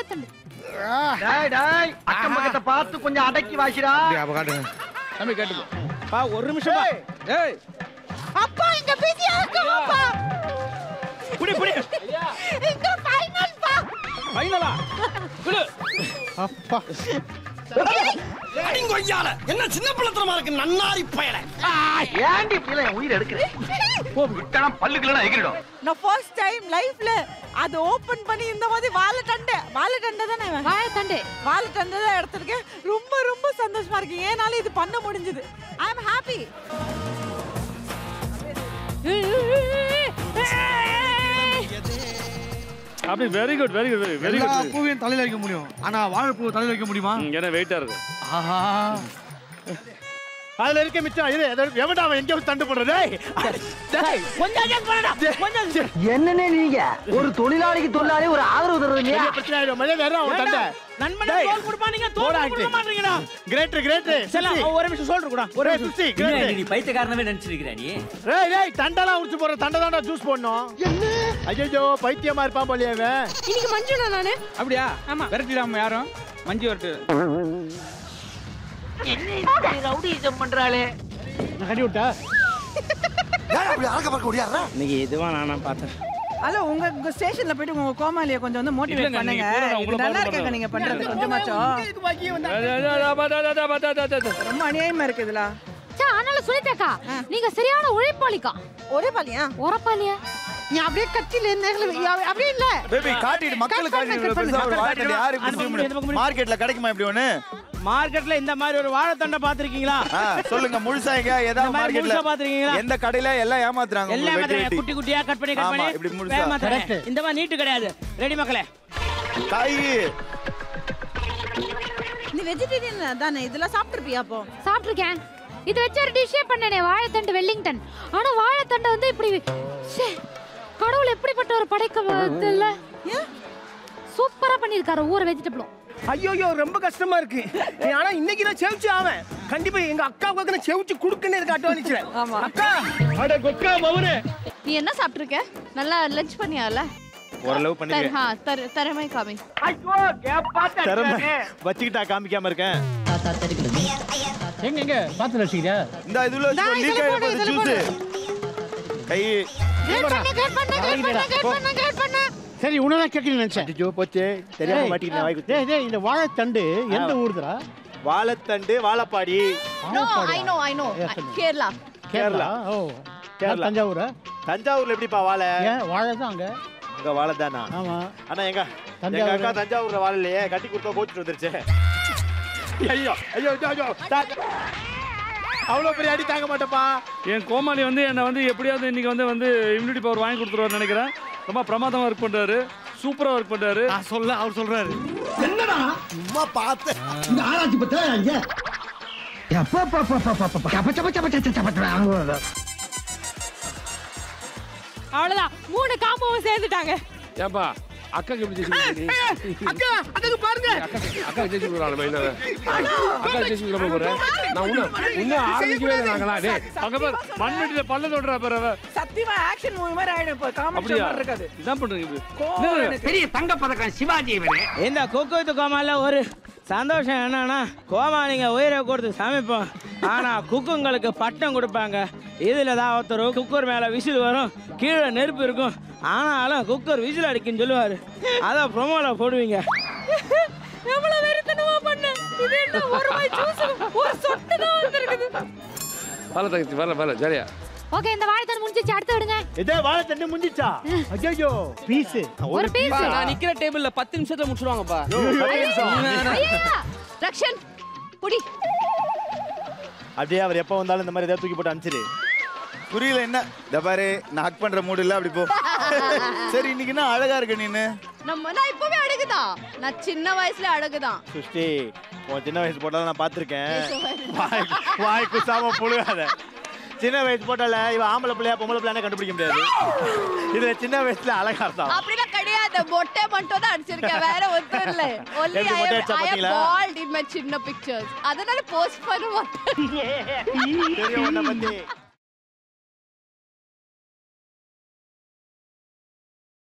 வாழைத்தண்டு டேய் டேய் அக்கம் பக்கத்தை பார்த்து கொஞ்சம் அடக்கி வாசிடா அப்ப காட்டுங்க தம்பி கேட்டுப்போ பா ஒரு நிமிஷம் பா ஏய் அப்பா இங்க பிஸியா இருக்கோம்ப்பா புடி புடி இங்க ஃபைனல் பா ஃபைனலா விடு அப்பா அடிங்கொய்யால என்ன சின்ன பிள்ளைத்தனமா இருக்கு நன்னாரி பயல ஏண்டி கீழே என் உயிர் எடுக்கிறேன் விட்டா பல்லுக்குலாம் எகிரிடும் நான் ஃபர்ஸ்ட் டைம் லைஃப்ல அது ஓபன் பண்ணி இந்த மாதிரி வாழைத்தண்டை வாழைத்தண்டை தானே இவன்? வாழைத்தண்டு வாழைத்தண்டை தான் எடுத்திருக்கேன் ரொம்ப ரொம்ப சந்தோஷமா இருக்கு ஏனால இது பண்ண முடிஞ்சது ஐ அம் ஹாப்பி அப்படி very good very good very எல்லா குட் பூவையும் தலையில வைக்க முடியும் ஆனா வாழைப்பூ தலையில வைக்க முடியுமா ஏன்னா வெயிட்டா இருக்கும் ஆஹா அதுல இருக்க மிச்சம் இது எவன்டா அவன் எங்க தண்டு போடுறது டேய் டேய் கொஞ்சம் adjust பண்ணுடா கொஞ்சம் என்னன்னே நீங்க ஒரு தொழிலாளிக்கு தொழிலாளி ஒரு ஆதரவு தர்றது இல்லையா பெரிய பிரச்சனை ஆயிடும் மரியாதை யாரா அவன் தண்டை நண்பனே டேய். தோல் கொடுப்பா நீங்க போடா தோல் ஆக்டி. கொடுக்க மாட்டீங்கடா கிரேட் கிரேட் செல்லம் ஒரு நிமிஷம் சொல்ற கூட ஒரே சுத்தி கிரேட் நீ பைத்தியக்காரனவே நினைச்சிருக்கிற நீ டேய் டேய் தண்டெல்லாம் உரிச்சு போற தண்டை தான்டா ஜூஸ் போடணும் ஐயோ பைத்தியமா இருப்பான் போலியே அவன் இன்னைக்கு மஞ்சுடா நானு அப்படியா ஆமா. விரட்டிடாம யாரும் மஞ்சி வரட்டு நான் கட்டி விட்டா அப்படி அழக பார்க்க முடியாதா இன்னைக்கு இதுவா நானா பார்த்தேன் ஹலோ உங்க உங்க ஸ்டேஷன்ல போயிட்டு உங்க கோமாளிய கொஞ்சம் வந்து மோட்டிவேட் இல்லைங்க, பண்ணுங்க நீங்க கூட நான் இது உங்களை நல்லா follow இருக்காங்க பண்றேன். நீங்க பண்றது கொஞ்சமாச்சும் ரொம்ப அநியாயமா இருக்கு இதுல சே ஆனாலும் சொல்லிட்டேக்கா நீங்க சரியான உழைப்பாளிக்கா ஒரே பாலியா உரப்பாளியா நீ அப்படியே கத்தில இருந்து அப்படியே இல்ல பேபி காட்டிட்டு மக்களுக்கு Cut பண்ணு, cut பண்ணு. காட்டிட்டு ஒரு வாழைத்தண்டு யாரு இப்படி அது செய்ய பண்ணு, இது பண்ணு. முடியும் மார்க்கெட்ல கிடைக்குமா இப்படி ஒண்ணு மார்க்கெட்ல இந்த மாதிரி ஒரு வாழைத்தண்டை பாத்திருக்கீங்களா ஆ, சொல்லுங்க முழுசா எங்க இந்த ஏதாவது மாதிரி மார்க்கெட்ல முழுசா பாத்திருக்கீங்களா எந்த கடையில எல்லாம் ஏமாத்துறாங்க எல்லாம் உங்களுக்கு வெட்டி மாத்திரம் வெட்டி. குட்டி குட்டியா கட் பண்ணி கட் ஆமா, பண்ணி இப்படி முழுசா. ஏமாத்துறாங்க. இந்த மாதிரி நீட்டு கிடையாது ரெடி மக்களே காய் நீ வெஜிடேரியன் தானே இதெல்லாம் சாப்பிட்டுருப்பியா அப்போ சாப்பிட்டிருக்கேன் இது வச்சு ஒரு டிஷ்ஷே பண்ணனே வாழைத்தண்டு வெல்லிங்டன் ஆனா வாழைத்தண்டை வந்து இப்படி ச்சே, கடவுள் எப்படிப்பட்ட ஒரு படைக்க இல்ல சூப்பரா பண்ணிருக்காரு ஒவ்வொரு வெஜிடபிளும் ஐயோ ரொம்ப கஷ்டமா இருக்கு ஆனா இன்னைக்கு நான் செவிச்சு ஆவேன் கண்டிப்பா எங்க அக்காவுக்கு நான் செவிச்சு குடுக்குன்னு இருக்கு அட்வானிச்சுறேன் ஆமா அக்கா அட கொக்கா மவனே நீ என்ன சாப்பிட்டிருக்க நல்லா லஞ்ச் பண்ணியால ஓரளவு தர பண்ணிக்கிறேன் ஆ தர திறமை காமி ஐயோ கேப்பா திறமை வச்சுக்கிட்டா காமிக்காம இருக்கேன் எங்க எங்க பாத்து வச்சுக்கிறியா இந்த இதுல வச்சு லீக் ஆயிட போகுது ஜூஸ் கை சரி உன்னதான் கேட்கணும் நினைச்சேன் ஐயோ போச்சே தெரியாம மாட்டிக்கிட்டேன் வாய் குத்தி. டேய் இந்த வாழைத்தண்டு எந்த ஊர்துடா வாழைத்தண்டு வாழைப்பாடி no I know I know Kerala Kerala ஓ கேரளா தஞ்சாவூரா தஞ்சாவூர்ல எப்படிப்பா வாழை ஏன் வாழை தான் அங்க அங்க வாழை தானா ஆமா ஆனா எங்க எங்க அக்கா தஞ்சாவூர்ல வாழை இல்லையே கட்டி கொடுத்தா கோச்சிட்டு வந்துருச்சு ஐயோ ஐயோ ஐயோ, ஐயோ தாங்க. அவ்வளவு பெரிய அடி தாங்க மாட்டேப்பா என் கோமாளி வந்து என்னை வந்து எப்படியாவது இன்னைக்கு வந்து வந்து இம்யூனிட்டி பவர் வாங்கி கொடுத்துருவாரு நினைக்கிறேன் ரொம்ப பிரமாதமா ஒர்க் பண்றாரு சூப்பரா ஒர்க் பண்றாரு நான் சொல்ல அவர் சொல்றாரு என்னடா சும்மா பார்த்தேன் இந்த ஆராய்ச்சி பத்தா இங்க அவ்வளவுதான் மூணு காம்போவும் சேர்ந்துட்டாங்க ஏன்பா அக்காக்கு எப்படி ஜெயிச்சு அக்கா அதுக்கு பாருங்க அக்கா ஜெயிச்சு கொடுக்குறாங்க பையில அக்கா ஜெயிச்சு கொடுக்க போறேன் நான் இன்னும் இன்னும் ஆரம்பிக்கவே இல்லை நாங்களா டே அங்க பாரு மண்வெட்டியில பல்ல தொடுறா பாரு அவ. சத்தியமா ஆக்ஷன் மூவி மாதிரி ஆயிடும் இப்போ காமெடி அப்படியா மாதிரி இருக்காது இதான் பண்றீங்க இப்படி கோவம் எனக்கு. பெரிய தங்க பதக்கம் சிவாஜி இவரு இந்த குக்கு கோமால ஒரு சந்தோஷம் என்னன்னா கோமாளிங்க உயிரை கொடுத்து சமைப்போம் ஆனா குக்குங்களுக்கு பட்டம் கொடுப்பாங்க இதுல தான் ஒருத்தர் குக்கர் மேல விசில் வரும் கீழே நெருப்பு இருக்கும் ஆனாலும் குக்கர் விசில் அடிக்குன்னு சொல்லுவாரு அத ப்ரொமோல போடுவீங்க எவ்வளவு வெறித்தனமா பண்ண இது என்ன ஒரு வாய் ஜூஸ் ஒரு சொட்டு தான் வந்திருக்குது பல தங்கச்சி வரல வரல ஜாலியா ஓகே இந்த வாழைத்தண்டு முடிஞ்சிச்சு அடுத்து விடுங்க இதே வாழைத்தண்டு முடிஞ்சிச்சா ஐயோ பீஸ் ஒரு பீஸ் நான் நிக்கிற டேபிள்ல பத்து நிமிஷத்துல முடிச்சிருவாங்கப்பா ரக்ஷன் புடி அப்படியே அவர் எப்ப வந்தாலும் இந்த மாதிரி ஏதாவது தூக்கி போட்டு அனுப்பிச்சிரு புரியல என்ன இந்த பாரு நான் ஹக் பண்ற மூடு இல்ல அப்படி போ சரி இன்னைக்கு என்ன அழகா இருக்க நீனு நம்ம நான் இப்பவே அழகுதான் நான் சின்ன வயசுல அழகுதான் சுஷ்டி உன் சின்ன வயசு போட்டாலும் நான் பார்த்துருக்கேன் வாய் வாய் குசாம புழுகாத சின்ன வயசு போட்டால இவ ஆம்பளை பிள்ளையா பொம்பளை பிள்ளையா கண்டுபிடிக்க முடியாது இதுல சின்ன வயசுல அழகா இருந்தா அப்படிலாம் கிடையாது மொட்டை மட்டும் தான் அடிச்சிருக்கேன் வேற ஒன்றும் இல்ல ஒன்லி எப்படி ஐ மொட்டை அடிச்சா ஐ பாத்தீங்களா? பால்ட் இன் மை சின்ன பிக்சர்ஸ் அதனால போஸ்ட் பண்ண மாட்டேன் தெரியும் உன்னை பத்தி